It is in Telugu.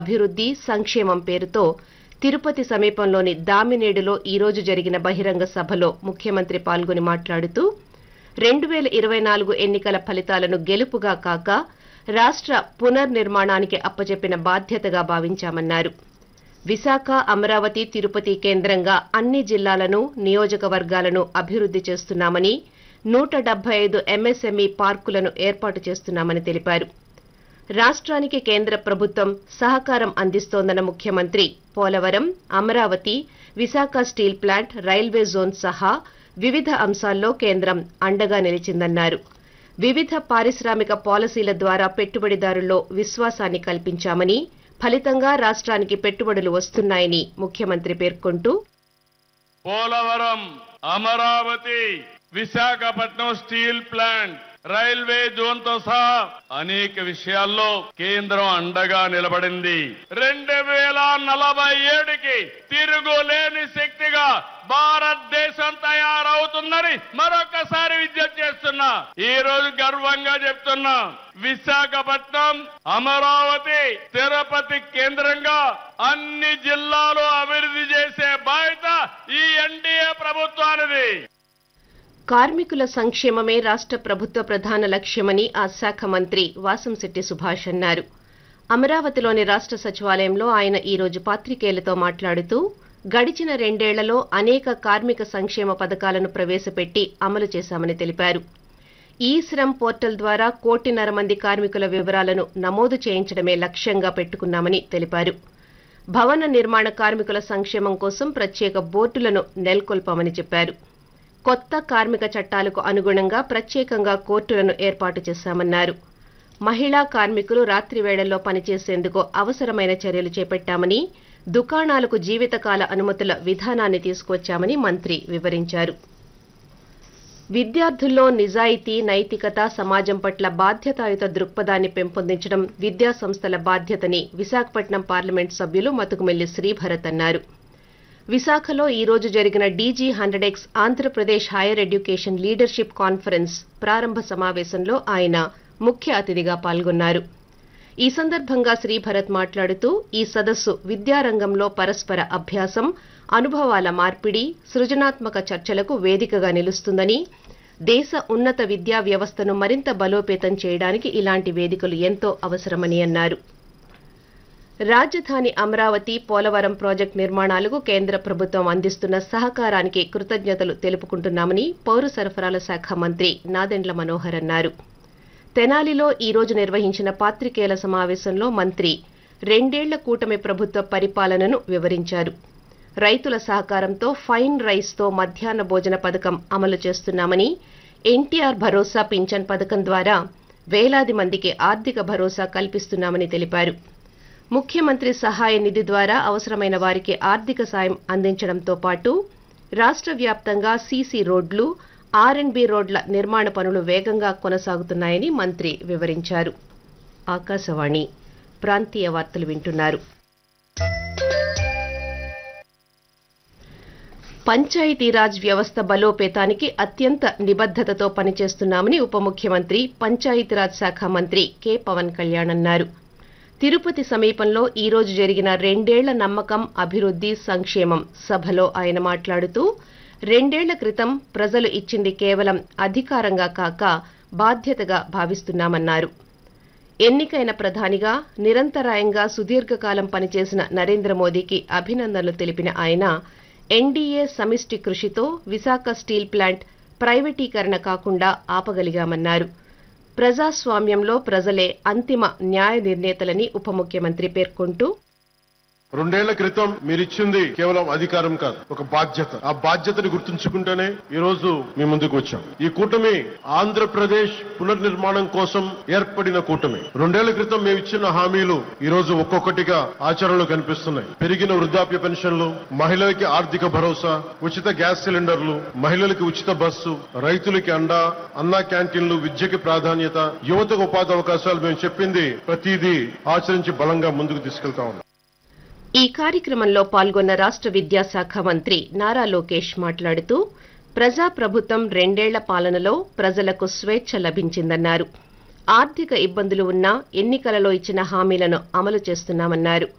అభివృద్ధి సంక్షేమం పేరుతో తిరుపతి సమీపంలోని దామినేడులో ఈ రోజు జరిగిన బహిరంగ సభలో ముఖ్యమంత్రి పాల్గొని మాట్లాడుతూ రెండు వేల ఇరవై నాలుగు ఎన్నికల ఫలితాలను గెలుపుగా కాక రాష్ట్ర పునర్నిర్మాణానికి అప్పచెప్పిన బాధ్యతగా భావించామన్నారు విశాఖ అమరావతి తిరుపతి కేంద్రంగా అన్ని జిల్లాలను నియోజకవర్గాలను అభివృద్ధి చేస్తున్నామని నూట డెబ్బై ఐదు ఎంఎస్ఎంఈ పార్కులను ఏర్పాటు చేస్తున్నామని తెలిపారు రాష్ట్రానికి కేంద్ర ప్రభుత్వం సహకారం అందిస్తోందన్న ముఖ్యమంత్రి Polavaram Amaravati Visakha steel plant railway zone సహా వివిధ అంశాల్లో కేంద్రం అండగా నిలిచిందన్నారు వివిధ పారిశ్రామిక పాలసీల ద్వారా పెట్టుబడిదారుల్లో విశ్వాసాన్ని కల్పించామని ఫలితంగా రాష్ట్రానికి పెట్టుబడులు వస్తున్నాయని ముఖ్యమంత్రి పేర్కొంటూ Polavaram Amaravati Visakhapatnam steel plant railway zone తో సహా అనేక విషయాల్లో కేంద్రం అండగా నిలబడింది రెండు వేల నలభై ఏడుకి తిరుగులేని శక్తిగా భారతదేశం తయారవుతుందని మరొకసారి విజ్ఞప్తి చేస్తున్నా ఈ రోజు గర్వంగా చెప్తున్నా విశాఖపట్నం అమరావతి తిరుపతి కేంద్రంగా అన్ని జిల్లాలు అభివృద్ధి చేసే బాధ్యత ఈ ఎన్డీఏ ప్రభుత్వానిది కార్మికుల సంక్షేమమే రాష్ట్ర ప్రభుత్వ ప్రధాన లక్ష్యమని ఆ శాఖ మంత్రి వాసంశెట్టి సుభాష్ అన్నారు అమరావతిలోని రాష్ట్ర సచివాలయంలో ఆయన ఈ రోజు పాత్రికేయులతో మాట్లాడుతూ గడిచిన రెండేళ్లలో అనేక కార్మిక సంక్షేమ పథకాలను ప్రవేశపెట్టి అమలు చేశామని తెలిపారు ఈ శ్రమ్ పోర్టల్ ద్వారా కోటిన్నర మంది కార్మికుల వివరాలను నమోదు చేయించడమే లక్ష్యంగా పెట్టుకున్నామని తెలిపారు భవన నిర్మాణ కార్మికుల సంక్షేమం కోసం ప్రత్యేక బోర్డులను నెలకొల్పామని చెప్పారు కొత్త కార్మిక చట్టాలకు అనుగుణంగా ప్రత్యేకంగా కోర్టులను ఏర్పాటు చేశామన్నారు మహిళా కార్మికులు రాత్రి వేళల్లో పనిచేసేందుకు అవసరమైన చర్యలు చేపట్టామని దుకాణాలకు జీవితకాల అనుమతుల విధానాన్ని తీసుకొచ్చామని మంత్రి వివరించారు విద్యార్థుల్లో నిజాయితీ నైతికత సమాజం పట్ల బాధ్యతాయుత దృక్పథాన్ని పెంపొందించడం విద్యా సంస్థల బాధ్యతని విశాఖపట్నం పార్లమెంట్ సభ్యులు మతుకుమెల్లి శ్రీభరత్ అన్నారు విశాఖలో ఈ రోజు జరిగిన DG hundred X Andhra Pradesh higher education leadership conference ప్రారంభ సమావేశంలో ఆయన ముఖ్య అతిథిగా పాల్గొన్నారు ఈ సందర్భంగా శ్రీభరత్ మాట్లాడుతూ ఈ సదస్సు విద్యారంగంలో పరస్పర అభ్యాసం అనుభవాల మార్పిడి సృజనాత్మక చర్చలకు వేదికగా నిలుస్తుందని దేశ ఉన్నత విద్యా వ్యవస్థను మరింత బలోపేతం చేయడానికి ఇలాంటి వేదికలు ఎంతో అవసరమని అన్నారు రాజధాని అమరావతి పోలవరం ప్రాజెక్టు నిర్మాణాలకు కేంద్ర ప్రభుత్వం అందిస్తున్న సహకారానికి కృతజ్ఞతలు తెలుపుకుంటున్నామని పౌర సరఫరాల శాఖ మంత్రి నాదెండ్ల మనోహర్ అన్నారు తెనాలిలో ఈ రోజు నిర్వహించిన పాత్రికేయుల సమావేశంలో మంత్రి రెండేళ్ల కూటమి ప్రభుత్వ పరిపాలనను వివరించారు రైతుల సహకారంతో ఫైన్ రైస్తో మధ్యాహ్న భోజన పథకం అమలు చేస్తున్నామని ఎన్టీఆర్ భరోసా పింఛన్ పథకం ద్వారా వేలాది మందికి ఆర్థిక భరోసా కల్పిస్తున్నామని తెలిపారు ముఖ్యమంత్రి సహాయ నిధి ద్వారా అవసరమైన వారికి ఆర్థిక సాయం అందించడంతో పాటు రాష్ట్ర వ్యాప్తంగా సీసీ రోడ్లు ఆర్ఎండ్బి రోడ్ల నిర్మాణ పనులు వేగంగా కొనసాగుతున్నాయని మంత్రి వివరించారు ఆకాశవాణి ప్రాంతీయ వార్తలు వింటున్నారు పంచాయతీరాజ్ వ్యవస్థ బలోపేతానికి అత్యంత నిబద్దతతో పనిచేస్తున్నామని ఉప ముఖ్యమంత్రి పంచాయతీరాజ్ శాఖ మంత్రి కె పవన్ కళ్యాణ్ అన్నారు తిరుపతి సమీపంలో ఈ రోజు జరిగిన రెండేళ్ల నమ్మకం అభివృద్ధి సంక్షేమం సభలో ఆయన మాట్లాడుతూ రెండేళ్ల క్రితం ప్రజలు ఇచ్చింది కేవలం అధికారంగా కాక బాధ్యతగా భావిస్తున్నామన్నారు ఎన్నికైన ప్రధానిగా నిరంతరాయంగా సుదీర్ఘకాలం పనిచేసిన నరేంద్ర మోదీకి అభినందనలు తెలిపిన ఆయన ఎన్డీఏ సమిష్టి కృషితో విశాఖ స్టీల్ ప్లాంట్ ప్రైవేటీకరణ కాకుండా ఆపగలిగామన్నారు ప్రజాస్వామ్యంలో ప్రజలే అంతిమ న్యాయ నిర్ణేతలని ఉప ముఖ్యమంత్రి పేర్కొంటూ రెండేళ్ల క్రితం మీరిచ్చింది కేవలం అధికారం కాదు ఒక బాధ్యత ఆ బాధ్యతని గుర్తుంచుకుంటేనే ఈ రోజు మీ ముందుకు వచ్చాం ఈ కూటమి ఆంధ్రప్రదేశ్ పునర్నిర్మాణం కోసం ఏర్పడిన కూటమి రెండేళ్ల క్రితం మేము ఇచ్చిన హామీలు ఈ రోజు ఒక్కొక్కటిగా ఆచరణలో కనిపిస్తున్నాయి పెరిగిన వృద్ధాప్య పెన్షన్లు మహిళలకి ఆర్థిక భరోసా ఉచిత గ్యాస్ సిలిండర్లు మహిళలకి ఉచిత బస్సు రైతులకి అండా అన్నా క్యాంటీన్లు విద్యకి ప్రాధాన్యత యువతకు ఉపాధి అవకాశాలు మేము చెప్పింది ప్రతిదీ ఆచరించి బలంగా ముందుకు తీసుకెళ్తా ఉన్నాం ఈ కార్యక్రమంలో పాల్గొన్న రాష్ట్ర విద్యాశాఖ మంత్రి నారా లోకేష్ మాట్లాడుతూ ప్రజాప్రభుత్వం రెండేళ్ల పాలనలో ప్రజలకు స్వేచ్ఛ లభించిందన్నారు ఆర్థిక ఇబ్బందులు ఉన్నా ఎన్నికలలో ఇచ్చిన హామీలను అమలు చేస్తున్నామన్నారు